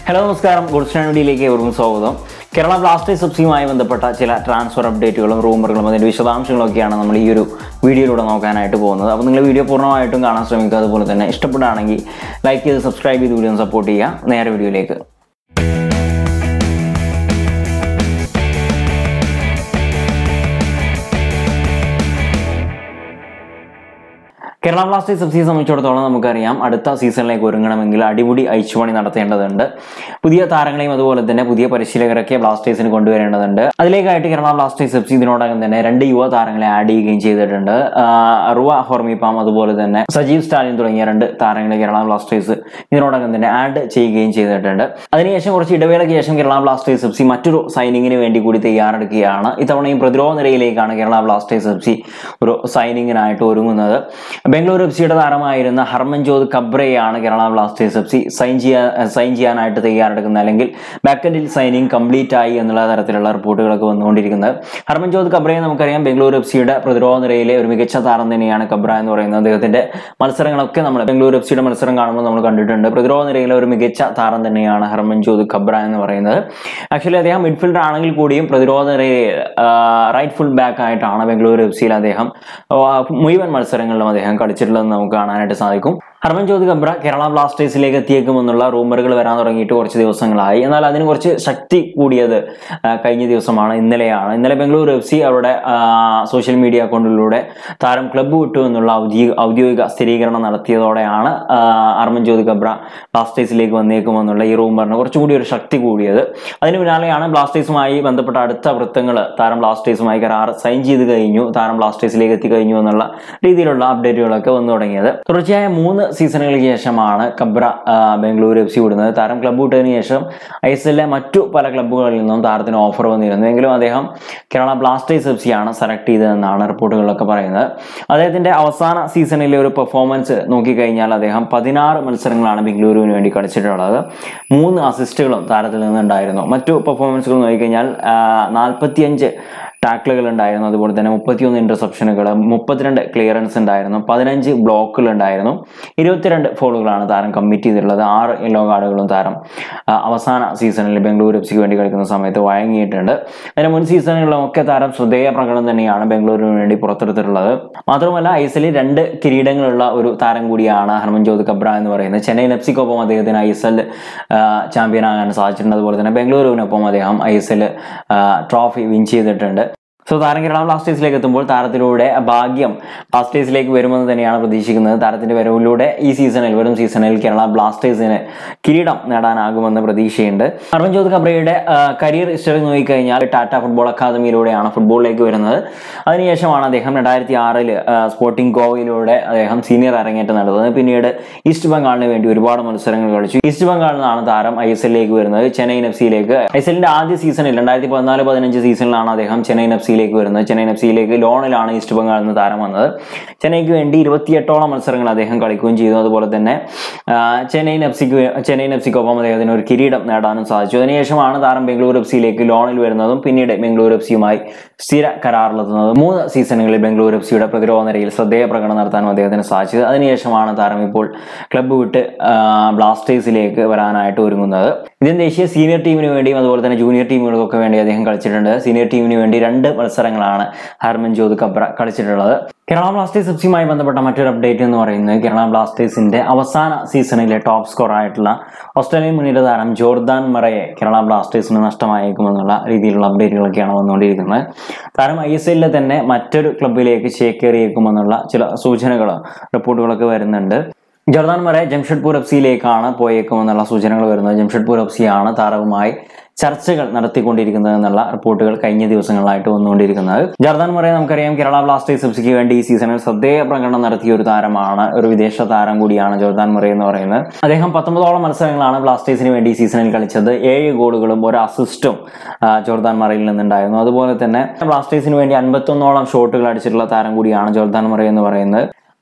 hello നമസ്കാരം good സ്റ്റാൻഡിലേക്ക് ഏവർക്കും സ്വാഗതം കേരള ബ്ലാസ്റ്റേഴ്സ് എഫ്സിയുമായി ബന്ധപ്പെട്ട ചില ട്രാൻസ്ഫർ അപ്ഡേറ്റുകളും റൂമറുകളും അതിൻ്റെ വിശദാംശങ്ങളൊക്കെയാണ് നമ്മൾ ഈ ഒരു വീഡിയോയിലൂടെ നോക്കാനായിട്ട് പോകുന്നത് അപ്പോൾ നിങ്ങൾ വീഡിയോ പൂർണ്ണമായിട്ടും കാണാൻ ശ്രമിക്കുക അതുപോലെ തന്നെ ഇഷ്ടപ്പെടുകയാണെങ്കിൽ ലൈക്ക് ചെയ്ത് സബ്സ്ക്രൈബ് ചെയ്ത് വീഡിയോ സപ്പോർട്ട് ചെയ്യുക നേരെ വീഡിയോയിലേക്ക് കേരള ബ്ലാസ്റ്റേഴ്സ് എഫ് സിയെ സംബന്ധിച്ചിടത്തോളം നമുക്കറിയാം അടുത്ത സീസണിലേക്ക് ഒരുങ്ങണമെങ്കിൽ അടിമുടി അഴിച്ചുപണി നടത്തേണ്ടതുണ്ട് പുതിയ താരങ്ങളെയും അതുപോലെ തന്നെ പുതിയ പരിശീലകരൊക്കെ ബ്ലാസ്റ്റേഴ്സിന് കൊണ്ടുവരേണ്ടതുണ്ട് അതിലേക്കായിട്ട് കേരള ബ്ലാസ്റ്റേഴ്സ് എഫ് സി ഇതിനോടകം തന്നെ രണ്ട് യുവ താരങ്ങളെ ആഡ് ചെയ്യുകയും ചെയ്തിട്ടുണ്ട് അറുവ ഹോർമിപ്പാം അതുപോലെ തന്നെ സജീവ് സ്റ്റാലിൻ തുടങ്ങിയ രണ്ട് താരങ്ങളെ കേരള ബ്ലാസ്റ്റേഴ്സ് ഇതിനോടകം തന്നെ ആഡ് ചെയ്യുകയും ചെയ്തിട്ടുണ്ട് അതിനുശേഷം കുറച്ച് ഇടവേളയ്ക്ക് ശേഷം കേരള ബ്ലാസ്റ്റേഴ്സ് എഫ് സി മറ്റൊരു സൈനിങ്ങിന് വേണ്ടി കൂടി തയ്യാറെടുക്കുകയാണ് ഇത്തവണയും പ്രതിരോധ നിരയിലേക്കാണ് കേരള ബ്ലാസ്റ്റേഴ്സ് എഫ് സി ഒരു സൈനിങ്ങിനായിട്ട് ഒരുങ്ങുന്നത് ബംഗളൂരു എഫ് സിയുടെ താരമായിരുന്ന ഹർമൻജോത് കബ്രയാണ് Kerala Blasters F C sign ചെയ്യാൻ സൈൻ ചെയ്യാനായിട്ട് തയ്യാറെടുക്കുന്നത് അല്ലെങ്കിൽ ബാക്കൻഡിൽ സൈനിങ് കംപ്ലീറ്റ് ആയി എന്നുള്ള തരത്തിലുള്ള റിപ്പോർട്ടുകളൊക്കെ വന്നുകൊണ്ടിരിക്കുന്നത് ഹർമൻജോത് കബ്രയെ നമുക്കറിയാം ബംഗളൂരു എഫ് സിയുടെ പ്രതിരോധ നിരയിലെ ഒരു മികച്ച താരം തന്നെയാണ് കബ്ര എന്ന് പറയുന്നത് അദ്ദേഹത്തിന്റെ മത്സരങ്ങളൊക്കെ നമ്മൾ ബംഗളൂരു എഫ് സിയുടെ മത്സരം കാണുമ്പോൾ നമ്മൾ കണ്ടിട്ടുണ്ട് പ്രതിരോധ നിരയിലെ ഒരു മികച്ച താരം തന്നെയാണ് ഹർമൻജോത് കബ്ര എന്ന് പറയുന്നത് ആക്ച്വലി അദ്ദേഹം മിഡ്ഫീൽഡർ ആണെങ്കിൽ കൂടിയും പ്രതിരോധ നിരയിൽ റൈറ്റ് ഫുൾ ബാക്ക് ആയിട്ടാണ് ബംഗളൂരു എഫ് സിയിൽ അദ്ദേഹം ആ, മുഴുവൻ മത്സരങ്ങളിലും അദ്ദേഹം കളിച്ചിട്ടുള്ളതെന്ന് നമുക്ക് കാണാനായിട്ട് സാധിക്കും ഹർമൻജോത് കബ്ര കേരള ബ്ലാസ്റ്റേഴ്സിലേക്ക് എത്തിയേക്കുമെന്നുള്ള റൂമറുകൾ വരാൻ തുടങ്ങിയിട്ട് കുറച്ച് ദിവസങ്ങളായി എന്നാൽ അതിന് കുറച്ച് ശക്തി കൂടിയത് ആ, കഴിഞ്ഞ ദിവസമാണ് ഇന്നലെയാണ് ഇന്നലെ ബംഗളൂരു എഫ് സി അവരുടെ സോഷ്യൽ മീഡിയ അക്കൗണ്ടിലൂടെ താരം ക്ലബ്ബ് വിട്ടു എന്നുള്ള ഔദ്യോഗിക ഔദ്യോഗിക സ്ഥിരീകരണം നടത്തിയതോടെയാണ് ആ, ഹർമൻജോത് കബ്ര ബ്ലാസ്റ്റേഴ്സിലേക്ക് വന്നേക്കുമെന്നുള്ള ഈ റൂമറിന് കുറച്ചുകൂടി ഒരു ശക്തി കൂടിയത് അതിന് പിന്നാലെയാണ് ബ്ലാസ്റ്റേഴ്സുമായി ബന്ധപ്പെട്ട അടുത്ത വൃത്തങ്ങൾ താരം ബ്ലാസ്റ്റേഴ്സുമായി കരാർ സൈൻ ചെയ്ത് കഴിഞ്ഞു താരം ബ്ലാസ്റ്റേഴ്സിലേക്ക് എത്തി കഴിഞ്ഞു എന്നുള്ള രീതിയിലുള്ള അപ്ഡേറ്റുകളൊക്കെ വന്നു തുടങ്ങിയത് തുടർച്ചയായ മൂന്ന് സീസണുകൾക്ക് ശേഷമാണ് കബ്ര ആ, ബംഗളൂരു എഫ് സി വിടുന്നത് താരം ക്ലബ്ബ് വിട്ടതിന് ശേഷം ഐ എസ് എല്ലിലെ മറ്റു പല ക്ലബ്ബുകളിൽ നിന്നും താരത്തിന് ഓഫർ വന്നിരുന്നു എങ്കിലും അദ്ദേഹം കേരള ബ്ലാസ്റ്റേഴ്സ് എഫ് സി ആണ് സെലക്ട് ചെയ്തതെന്നാണ് റിപ്പോർട്ടുകളിലൊക്കെ പറയുന്നത് അദ്ദേഹത്തിന്റെ അവസാന സീസണിലെ ഒരു പെർഫോമൻസ് നോക്കിക്കഴിഞ്ഞാൽ അദ്ദേഹം പതിനാറ് മത്സരങ്ങളാണ് ബംഗളൂരുവിന് വേണ്ടി കളിച്ചിട്ടുള്ളത് മൂന്ന് അസിസ്റ്റുകളും താരത്തിൽ നിന്നുണ്ടായിരുന്നു മറ്റു പെർഫോമൻസുകൾ നോക്കിക്കഴിഞ്ഞാൽ നാൽപ്പത്തിയഞ്ച് ടാക്കിളുകൾ ഉണ്ടായിരുന്നു അതുപോലെ തന്നെ മുപ്പത്തിയൊന്ന് ഇന്റർസെപ്ഷനുകൾ മുപ്പത്തിരണ്ട് ക്ലിയറൻസ് ഉണ്ടായിരുന്നു പതിനഞ്ച് ബ്ലോക്കുകൾ ഉണ്ടായിരുന്നു ഇരുപത്തിരണ്ട് ഫോളുകളാണ് താരം കമ്മിറ്റ് ചെയ്തിട്ടുള്ളത് ആറ് യെല്ലോ കാർഡുകളും താരം ആ, അവസാന സീസണിൽ ബംഗളൂരു എഫ് സിക്ക് വേണ്ടി കളിക്കുന്ന സമയത്ത് വഴങ്ങിയിട്ടുണ്ട് അതിന് മുൻ സീസണുകളിലും ഒക്കെ താരം ശ്രദ്ധേയ പ്രകടനം തന്നെയാണ് ബംഗളൂരുവിന് വേണ്ടി പുറത്തെടുത്തിട്ടുള്ളത് മാത്രമല്ല ഐ എസ് എല്ലിൽ രണ്ട് കിരീടങ്ങളുള്ള ഒരു താരം കൂടിയാണ് ഹർമൻജോത് കബ്ര എന്ന് പറയുന്നത് ചെന്നൈയിൻ എഫ് സിക്കൊപ്പം അദ്ദേഹത്തിന് ഐ എസ് എൽ ചാമ്പ്യൻ ആകാൻ സാധിച്ചിട്ടുണ്ട് അതുപോലെ തന്നെ ബംഗളൂരുവിനൊപ്പം അദ്ദേഹം I S L trophy win ചെയ്തിട്ടുണ്ട് സോ താരം കേരള ബ്ലാസ്റ്റേഴ്സിലേക്ക് എത്തുമ്പോൾ താരത്തിലൂടെ ഭാഗ്യം ബ്ലാസ്റ്റേഴ്സിലേക്ക് വരുമെന്ന് തന്നെയാണ് പ്രതീക്ഷിക്കുന്നത് താരത്തിന്റെ വരവിലൂടെ ഈ സീസണിൽ വരും സീസണിൽ കേരള ബ്ലാസ്റ്റേഴ്സിന് കിരീടം നേടാനാകുമെന്ന് പ്രതീക്ഷയുണ്ട് അർവൻജോത് കബ്രയുടെ കരിയർ ഹിസ്റ്ററി നോക്കിക്കഴിഞ്ഞാൽ ടാറ്റ ഫുട്ബോൾ അക്കാദമിയിലൂടെയാണ് ഫുട്ബോളിലേക്ക് വരുന്നത് അതിനുശേഷമാണ് അദ്ദേഹം രണ്ടായിരത്തി ആറിൽ സ്പോർട്ടിംഗ് ഗോവയിലൂടെ അദ്ദേഹം സീനിയർ അരങ്ങേറ്റം നടത്തുന്നത് പിന്നീട് ഈസ്റ്റ് ബംഗാളിന് വേണ്ടി ഒരുപാട് മത്സരങ്ങൾ കളിച്ചു ഈസ്റ്റ് ബംഗാളിൽ നിന്നാണ് താരം ഐ എസ് എല്ലിലേക്ക് വരുന്നത് ചെന്നൈയിൻ എഫ് സിയിലേക്ക് ഐ എസ് എല്ലിന്റെ ആദ്യ സീസണിൽ രണ്ടായിരത്തി പതിനാല് പതിനഞ്ച് സീസണിലാണ് അദ്ദേഹം ചെന്നൈയിൻ എഫ് സിയിലേക്ക് വരുന്നത് ചെന്നൈയിൻ എഫ് സിയിലേക്ക് ലോണിലാണ് ഈസ്റ്റ് ബംഗാളിൽ നിന്ന് താരം വന്നത് ചെന്നൈക്ക് വേണ്ടി ഇരുപത്തിയെട്ടോളം മത്സരങ്ങൾ അദ്ദേഹം കളിക്കുകയും ചെയ്തു അതുപോലെ തന്നെ ആ, ചെന്നൈയിൻ എഫ് സിക്ക് ചെന്നൈയിൻ എഫ് സിക്കൊപ്പം അദ്ദേഹത്തിന് ഒരു കിരീടം നേടാനും സാധിച്ചു അതിനുശേഷമാണ് താരം ബംഗളൂരു എഫ് സിയിലേക്ക് ലോണിൽ വരുന്നതും പിന്നീട് ബംഗളൂരു എഫ് സിയുമായി സ്ഥിര കരാറിലെത്തുന്നതും മൂന്ന് സീസണുകളിൽ ബംഗളൂരു എഫ് സിയുടെ പ്രതിരോധ നിരയിൽ ശ്രദ്ധേയ പ്രകടനം നടത്താനും അദ്ദേഹത്തിന് സാധിച്ചത് അതിനുശേഷമാണ് താരം ഇപ്പോൾ ക്ലബ്ബ് വിട്ട് ആ, ബ്ലാസ്റ്റേഴ്സിലേക്ക് വരാനായിട്ട് ഒരുങ്ങുന്നത് ഇന്ത്യൻ ദേശീയ സീനിയർ ടീമിന് വേണ്ടിയും അതുപോലെ തന്നെ ജൂനിയർ ടീമുകൾക്കൊക്കെ വേണ്ടി അദ്ദേഹം കളിച്ചിട്ടുണ്ട് സീനിയർ ടീമിന് വേണ്ടി രണ്ട് മത്സരങ്ങളാണ് ഹർമൻജോത് കബ്ര കളിച്ചിട്ടുള്ളത് കേരള ബ്ലാസ്റ്റേഴ്സ് എഫ് സിയുമായി ബന്ധപ്പെട്ട മറ്റൊരു അപ്ഡേറ്റ് എന്ന് പറയുന്നത് കേരള ബ്ലാസ്റ്റേഴ്സിന്റെ അവസാന സീസണിലെ ടോപ്പ് സ്കോർ ആയിട്ടുള്ള ഓസ്ട്രേലിയൻ മുന്നിട്ട് താരം ജോർദാൻ മറയെ കേരള ബ്ലാസ്റ്റേഴ്സിന് നഷ്ടമായേക്കുമെന്നുള്ള രീതിയിലുള്ള അപ്ഡേറ്റുകളൊക്കെയാണ് വന്നുകൊണ്ടിരിക്കുന്നത് താരം ഐ എസ് എല്ലിലെ തന്നെ മറ്റൊരു ക്ലബിലേക്ക് ചേക്കേറിയേക്കുമെന്നുള്ള ചില സൂചനകൾ റിപ്പോർട്ടുകളൊക്കെ വരുന്നുണ്ട് ജോർദാൻ മറെ ജംഷഡ്പൂർ എഫ് സിയിലേക്കാണ് പോയേക്കുമെന്നുള്ള സൂചനകൾ വരുന്നത് ജംഷഡ്പൂർ എഫ് സിയാണ് താരവുമായി ചർച്ചകൾ നടത്തിക്കൊണ്ടിരിക്കുന്നത് എന്നുള്ള റിപ്പോർട്ടുകൾ കഴിഞ്ഞ ദിവസങ്ങളായിട്ട് വന്നുകൊണ്ടിരിക്കുന്നത് ജർദാൻ മറെ നമുക്കറിയാം കേരള ബ്ലാസ്റ്റേഴ്സ് എഫ് സിക്ക് വേണ്ടി ഈ സീസണിൽ ശ്രദ്ധേയ പ്രകടനം നടത്തിയ ഒരു താരമാണ് ഒരു വിദേശ താരം കൂടിയാണ് ജോർദാൻ മറെ എന്ന് പറയുന്നത് അദ്ദേഹം പത്തൊമ്പതോളം മത്സരങ്ങളാണ് ബ്ലാസ്റ്റേഴ്സിന് വേണ്ടി ഈ സീസണിൽ കളിച്ചത് ഏഴ് ഗോളുകളും ഒരു അസിസ്റ്റും ആ, ജോർദാൻ മറയിൽ നിന്നുണ്ടായിരുന്നു അതുപോലെ തന്നെ ബ്ലാസ്റ്റേഴ്സിന് വേണ്ടി അൻപത്തൊന്നോളം ഷോട്ടുകൾ അടിച്ചിട്ടുള്ള താരം കൂടിയാണ് ജോർദാൻ മറെ എന്ന് പറയുന്നത്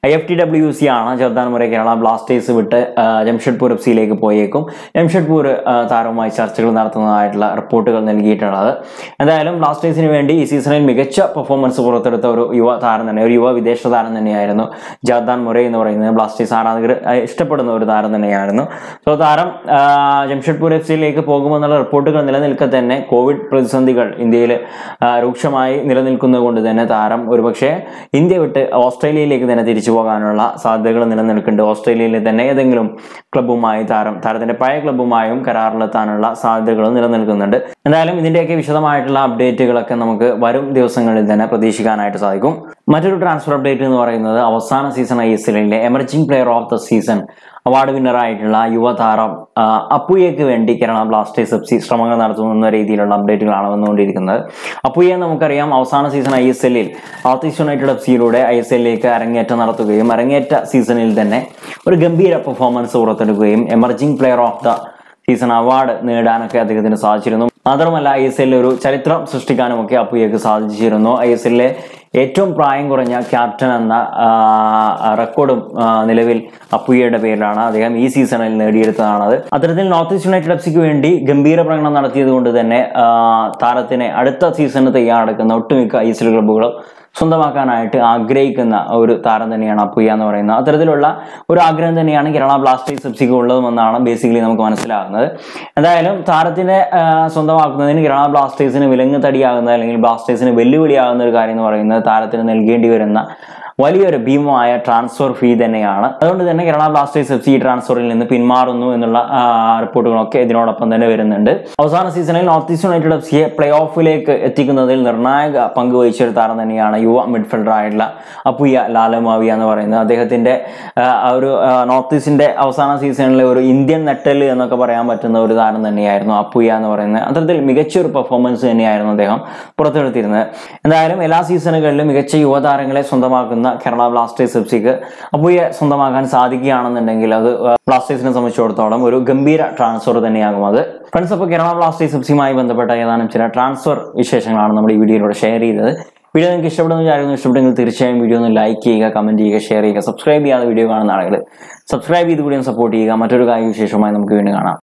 I F T W C ആണ് ജർദാൻ മുറെ കേരള ബ്ലാസ്റ്റേഴ്സ് വിട്ട് ആ, ജംഷഡ്പൂർ എഫ് സിയിലേക്ക് പോയേക്കും ജംഷഡ്പൂർ ആ, താരവുമായി ചർച്ചകൾ നടത്തുന്നതായിട്ടുള്ള റിപ്പോർട്ടുകൾ നൽകിയിട്ടുള്ളത് എന്തായാലും ബ്ലാസ്റ്റേഴ്സിന് വേണ്ടി ഈ സീസണിൽ മികച്ച പെർഫോമൻസ് പുറത്തെടുത്ത ഒരു യുവ താരം തന്നെ ഒരു യുവ വിദേശ താരം തന്നെയായിരുന്നു ജർദാൻ മുറെ എന്ന് പറയുന്നത് ബ്ലാസ്റ്റേഴ്സ് ആരാധകർ ആ, ഇഷ്ടപ്പെടുന്ന ഒരു താരം തന്നെയായിരുന്നു സോ താരം ആ, ജംഷഡ്പൂർ എഫ് സിയിലേക്ക് പോകുമെന്നുള്ള റിപ്പോർട്ടുകൾ നിലനിൽക്കെ തന്നെ കോവിഡ് പ്രതിസന്ധികൾ ഇന്ത്യയിൽ ആ, രൂക്ഷമായി നിലനിൽക്കുന്നത് കൊണ്ട് തന്നെ താരം ഒരുപക്ഷെ ഇന്ത്യ വിട്ട് ഓസ്ട്രേലിയയിലേക്ക് തന്നെ തിരിച്ചു പോകാനുള്ള സാധ്യതകൾ നിലനിൽക്കുന്നുണ്ട് ഓസ്ട്രേലിയയിലെ തന്നെ ഏതെങ്കിലും ക്ലബ്ബുമായി താരം താരത്തിന്റെ പഴയ ക്ലബ്ബുമായും കരാറിലെത്താനുള്ള സാധ്യതകൾ നിലനിൽക്കുന്നുണ്ട് എന്തായാലും ഇതിന്റെയൊക്കെ വിശദമായിട്ടുള്ള അപ്ഡേറ്റുകളൊക്കെ നമുക്ക് വരും ദിവസങ്ങളിൽ തന്നെ പ്രതീക്ഷിക്കാനായിട്ട് സാധിക്കും മറ്റൊരു ട്രാൻസ്ഫർ അപ്ഡേറ്റ് എന്ന് പറയുന്നത് അവസാന സീസൺ ഐ എസ് എല്ലിലെ emerging player of the season award വിന്നറായിട്ടുള്ള യുവതാരം ആ, അപ്പുയയ്ക്ക് വേണ്ടി കേരള ബ്ലാസ്റ്റേഴ്സ് എഫ് സി ശ്രമങ്ങൾ നടത്തുന്ന രീതിയിലുള്ള അപ്ഡേറ്റുകളാണ് വന്നുകൊണ്ടിരിക്കുന്നത് അപ്പുയെ നമുക്കറിയാം അവസാന സീസൺ ഐ എസ് എല്ലിൽ നോർത്ത് ഈസ്റ്റ് യുണൈറ്റഡ് എഫ് സിയിലൂടെ ഐ എസ് എല്ലിലേക്ക് അരങ്ങേറ്റം നടത്തുകയും അരങ്ങേറ്റ സീസണിൽ തന്നെ ഒരു ഗംഭീര പെർഫോമൻസ് പുറത്തെടുക്കുകയും emerging player of the season award നേടാനൊക്കെ അദ്ദേഹത്തിന് സാധിച്ചിരുന്നു മാത്രമല്ല ഐ എസ് എല്ലിൽ ഒരു ചരിത്രം സൃഷ്ടിക്കാനും ഒക്കെ അപ്പുയക്ക് സാധിച്ചിരുന്നു ഐ എസ് എല്ലിലെ ഏറ്റവും പ്രായം കുറഞ്ഞ ക്യാപ്റ്റൻ എന്ന ആ, റെക്കോർഡും ആ, നിലവിൽ അപ്പുയയുടെ പേരിലാണ് അദ്ദേഹം ഈ സീസണിൽ നേടിയെടുത്തതാണത് അത്തരത്തിൽ നോർത്ത് ഈസ്റ്റ് യുണൈറ്റഡ് എഫ് സിക്ക് വേണ്ടി ഗംഭീര പ്രകടനം നടത്തിയത് കൊണ്ട് തന്നെ ആ, താരത്തിനെ അടുത്ത സീസണിന് തയ്യാറെടുക്കുന്ന ഒട്ടുമിക്ക ഐ എസ് എൽ ക്ലബ്ബുകളും സ്വന്തമാക്കാനായിട്ട് ആഗ്രഹിക്കുന്ന ഒരു താരം തന്നെയാണ് അപ്പുയ എന്ന് പറയുന്നത് അത്തരത്തിലുള്ള ഒരു ആഗ്രഹം തന്നെയാണ് കേരള ബ്ലാസ്റ്റേഴ്സ് എഫ് സിക്ക് ഉള്ളതുമെന്നാണ് ബേസിക്കലി നമുക്ക് മനസ്സിലാകുന്നത് എന്തായാലും താരത്തിനെ ആ, സ്വന്തമാക്കുന്നതിന് കേരള ബ്ലാസ്റ്റേഴ്സിന് വിലങ്ങ് തടിയാകുന്ന അല്ലെങ്കിൽ ബ്ലാസ്റ്റേഴ്സിന് വെല്ലുവിളിയാകുന്ന ഒരു കാര്യം എന്ന് പറയുന്നത് താരത്തിന് നൽകേണ്ടി വരുന്ന വലിയൊരു ഭീമമായ ട്രാൻസ്ഫർ ഫീ തന്നെയാണ് അതുകൊണ്ട് തന്നെ കേരള ബ്ലാസ്റ്റേഴ്സ് എഫ് സി ട്രാൻസ്ഫറിൽ നിന്ന് പിന്മാറുന്നു എന്നുള്ള ആ, റിപ്പോർട്ടുകളൊക്കെ ഇതിനോടൊപ്പം തന്നെ വരുന്നുണ്ട് അവസാന സീസണിൽ നോർത്ത് ഈസ്റ്റ് യുണൈറ്റഡ് എഫ് സിയെ പ്ലേ ഓഫിലേക്ക് എത്തിക്കുന്നതിൽ നിർണായക പങ്ക് വഹിച്ച ഒരു താരം തന്നെയാണ് യുവ മിഡ്ഫീൽഡർ ആയിട്ടുള്ള അപ്പുയ ലാലമാവിയ എന്ന് പറയുന്നത് അദ്ദേഹത്തിന്റെ ആ, ആ ഒരു ആ, നോർത്ത് ഈസ്റ്റിന്റെ അവസാന സീസണിലെ ഒരു ഇന്ത്യൻ നട്ടല് എന്നൊക്കെ പറയാൻ പറ്റുന്ന ഒരു താരം തന്നെയായിരുന്നു അപ്പുയ എന്ന് പറയുന്നത് അത്തരത്തിൽ മികച്ച ഒരു പെർഫോമൻസ് തന്നെയായിരുന്നു അദ്ദേഹം പുറത്തെടുത്തിരുന്നത് എന്തായാലും എല്ലാ സീസണുകളിലും മികച്ച യുവതാരങ്ങളെ സ്വന്തമാക്കുന്ന കേരള ബ്ലാസ്റ്റേഴ്സ് എഫ് സിക്ക് അപ്പുയെ സ്വന്തമാക്കാൻ സാധിക്കുകയാണെന്നുണ്ടെങ്കിൽ അത് ബ്ലാസ്റ്റേഴ്സിനെ സംബന്ധിച്ചിടത്തോളം ഒരു ഗംഭീര ട്രാൻസ്ഫർ തന്നെയാകും അത് ഫ്രണ്ട്സ് അപ്പോൾ കേരള ബ്ലാസ്റ്റേഴ്സ് എഫ് സിയുമായി ബന്ധപ്പെട്ട ഏതാനും ചില ട്രാൻസ്ഫർ വിശേഷങ്ങളാണ് നമ്മുടെ ഈ വീഡിയോയിലൂടെ ഷെയർ ചെയ്തത് വീഡിയോ നിങ്ങൾക്ക് ഇഷ്ടപ്പെടുന്ന വിചാരിക്കുന്നു ഇഷ്ടപ്പെട്ടെങ്കിൽ തീർച്ചയായും വീഡിയോ ഒന്ന് ലൈക്ക് ചെയ്യുക കമന്റ് ചെയ്യുക ഷെയർ ചെയ്യുക സബ്സ്ക്രൈബ് ചെയ്യാതെ വീഡിയോ കാണുന്ന ആളുകൾ സബ്സ്ക്രൈബ് ചെയ്ത് കൂടി ഒന്ന് സപ്പോർട്ട് ചെയ്യുക മറ്റൊരു കായിക വിശേഷമായി നമുക്ക് വീണ്ടും കാണാം